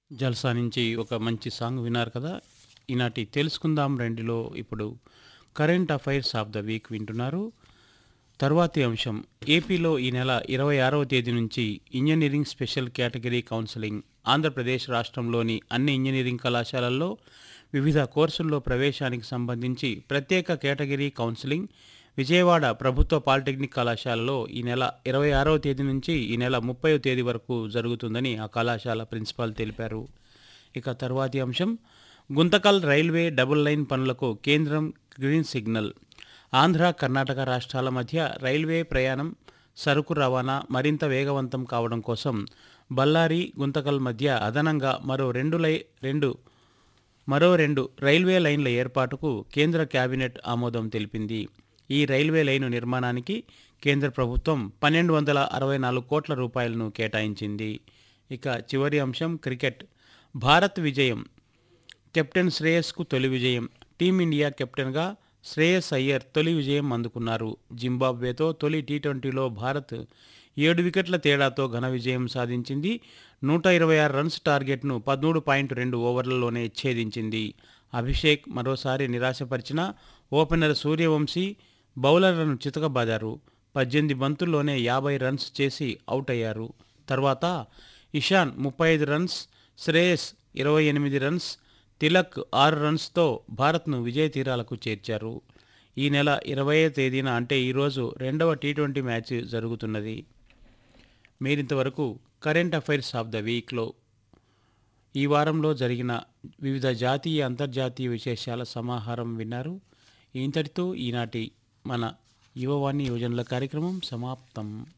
జల్సా నుంచి ఒక మంచి సాంగ్ విన్నారు కదా ఈనాటి తెలుసుకుందాం రెండులో ఇప్పుడు current affairs of the week వింటున్నారు తర్వాతి అంశం ఏపీలో ఈ నెల ఇరవై ఆరవ తేదీ నుంచి engineering special category counselling Andhra Pradesh రాష్ట్రంలోని అన్ని ఇంజనీరింగ్ కళాశాలల్లో వివిధ కోర్సుల్లో ప్రవేశానికి సంబంధించి ప్రత్యేక కేటగిరీ కౌన్సిలింగ్ విజయవాడ ప్రభుత్వ పాలిటెక్నిక్ కళాశాలలో ఈ నెల ఇరవై ఆరవ తేదీ నుంచి ఈ నెల ముప్పైవ తేదీ వరకు జరుగుతుందని ఆ కళాశాల ప్రిన్సిపాల్ తెలిపారు ఇక తర్వాతి అంశం గుంతకల్ రైల్వే డబుల్ లైన్ పనులకు కేంద్రం గ్రీన్ సిగ్నల్ ఆంధ్ర కర్ణాటక రాష్ట్రాల మధ్య రైల్వే ప్రయాణం సరుకు రవాణా మరింత వేగవంతం కావడం కోసం బళ్ళారి గుంతకల్ మధ్య అదనంగా మరో రెండు లై రెండు మరో రెండు రైల్వే లైన్ల ఏర్పాటుకు కేంద్ర కేబినెట్ ఆమోదం తెలిపింది ఈ రైల్వే లైను నిర్మాణానికి కేంద్ర ప్రభుత్వం పన్నెండు వందల అరవై నాలుగు కోట్ల రూపాయలను కేటాయించింది ఇక చివరి అంశం క్రికెట్ భారత్ విజయం కెప్టెన్ శ్రేయస్కు తొలి విజయం టీమిండియా కెప్టెన్గా శ్రేయస్ అయ్యర్ తొలి విజయం అందుకున్నారు జింబాబ్వేతో తొలి టీ ట్వంటీలో భారత్ ఏడు వికెట్ల తేడాతో ఘన విజయం సాధించింది నూట ఇరవై ఆరు రన్స్ టార్గెట్ను పదమూడు పాయింట్ రెండు ఓవర్లలోనే ఛేదించింది అభిషేక్ మరోసారి నిరాశపరిచిన ఓపెనర్ సూర్యవంశీ బౌలర్లను చితకబాదారు పద్దెనిమిది బంతుల్లోనే యాభై రన్స్ చేసి అవుట్ అయ్యారు తర్వాత ఇషాన్ ముప్పై ఐదు రన్స్ శ్రేయస్ ఇరవై ఎనిమిది రన్స్ తిలక్ ఆరు రన్స్తో భారత్ను విజయ తీరాలకు చేర్చారు ఈ నెల ఇరవై తేదీన అంటే ఈరోజు రెండవ టీ ట్వంటీ మ్యాచ్ జరుగుతున్నది మీరింతవరకు కరెంట్ అఫైర్స్ ఆఫ్ ద వీక్లో ఈ వారంలో జరిగిన వివిధ జాతీయ అంతర్జాతీయ విశేషాల సమాహారం విన్నారు ఇంతటితో ఈనాటి మన యువవాణి యోజనల కార్యక్రమం సమాప్తం